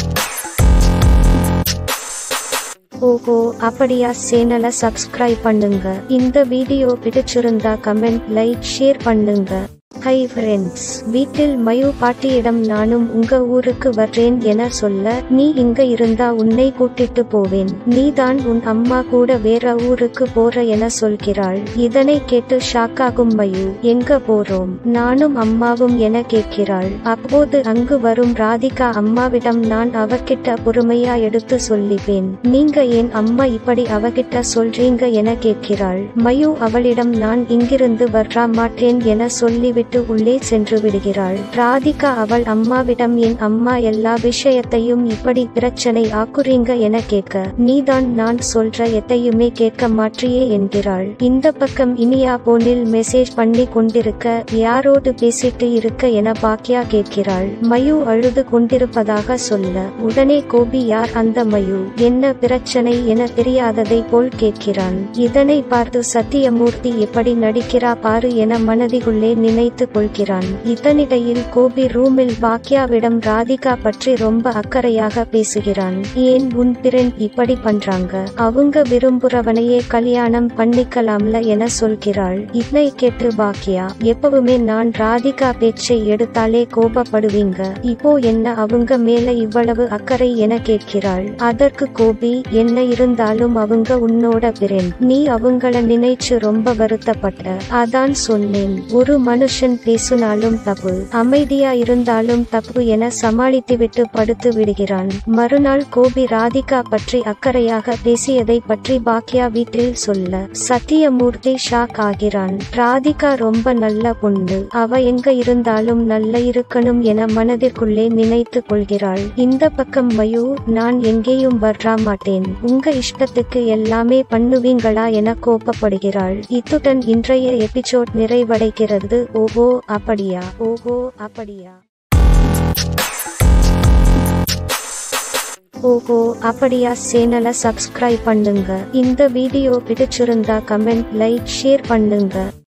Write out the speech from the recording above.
ஓஹோ அப்படியா சேனலை சப்ஸ்கிரைப் பண்ணுங்க இந்த வீடியோ பிடிச்சிருந்தா கமெண்ட் லைக் ஷேர் பண்ணுங்க ஹை ஃப்ரெண்ட்ஸ் வீட்டில் மயு பாட்டியிடம் நானும் உங்க ஊருக்கு வர்றேன் என சொல்ல நீ இங்க இருந்தா உன்னை கூட்டிட்டு போவேன் நீதான் உன் அம்மா கூட வேற ஊருக்கு போற என சொல்கிறாள் இதனை கேட்டு ஷாக்காகும் மயு எங்க போறோம் நானும் அம்மாவும் என கேட்கிறாள் அப்போது அங்கு வரும் ராதிகா அம்மாவிடம் நான் அவகிட்ட பொறுமையா எடுத்து சொல்லிப்பேன் நீங்க ஏன் அம்மா இப்படி அவகிட்ட சொல்றீங்க என கேட்கிறாள் மயு அவளிடம் நான் இங்கிருந்து வர்றா மாட்டேன் என சொல்லிவிட்டு உள்ளே சென்று விடுகிறாள் ராதிகா அவள் அம்மாவிடம் என் அம்மா எல்லா விஷயத்தையும் இப்படி பிரச்சனை ஆக்குறீங்க என கேட்க நீதான் நான் சொல்ற எதையுமே கேட்க மாற்றியே என்கிறாள் இந்த பக்கம் இனியா போனில் மெசேஜ் பண்ணி கொண்டிருக்க யாரோடு பேசிட்டு இருக்க என பாக்கியா கேட்கிறாள் மயு அழுது கொண்டிருப்பதாக சொல்ல உடனே கோபி யார் அந்த மயு என்ன பிரச்சனை என தெரியாததை போல் கேட்கிறான் இதனை பார்த்து சத்தியமூர்த்தி எப்படி நடிக்கிறா பாரு என மனதிக்குள்ளே நினைத்து கொள்கிறான் இதனிடையில் கோபி ரூமில் பாக்கியாவிடம் ராதிகா பற்றி ரொம்ப அக்கறையாக பேசுகிறான் ஏன் உன் பிரெண்ட் இப்படி பண்றாங்க அவங்க விரும்புறவனையே கல்யாணம் பண்ணிக்கலாம்ல என சொல்கிறாள் இதனை கேட்டு பாக்கியா எப்பவுமே நான் ராதிகா பேச்சை எடுத்தாலே கோபப்படுவீங்க இப்போ என்ன அவங்க மேல இவ்வளவு அக்கறை என கேட்கிறாள் அதற்கு கோபி என்ன இருந்தாலும் அவங்க உன்னோட பிரெண்ட் நீ அவங்கள நினைச்சு ரொம்ப வருத்தப்பட்ட அதான் சொன்னேன் ஒரு மனுஷன் பேசினாலும் தப்பு அமைதியா இருந்தாலும் தப்பு என சமாளித்துவிட்டு படுத்து விடுகிறான் மறுநாள் கோபி ராதிகா பற்றி அக்கறையாக பேசியதை பற்றி பாக்கியா வீட்டில் சொல்ல சத்தியமூர்த்தி ஷாக் ஆகிறான் ராதிகா ரொம்ப நல்ல பொண்ணு அவ எங்க இருந்தாலும் நல்ல இருக்கணும் என மனதிற்குள்ளே நினைத்து கொள்கிறாள் இந்த பக்கம் மயு நான் எங்கேயும் வர்றா மாட்டேன் உங்க இஷ்டத்துக்கு எல்லாமே பண்ணுவீங்களா என கோபப்படுகிறாள் இத்துடன் இன்றைய எபிசோட் நிறைவடைகிறது ஓஹோ அப்படியா ஓஹோ அப்படியா ஓஹோ அப்படியா சேனலை சப்ஸ்கிரைப் பண்ணுங்க இந்த வீடியோ பிடிச்சிருந்தா கமெண்ட் லைக் ஷேர் பண்ணுங்க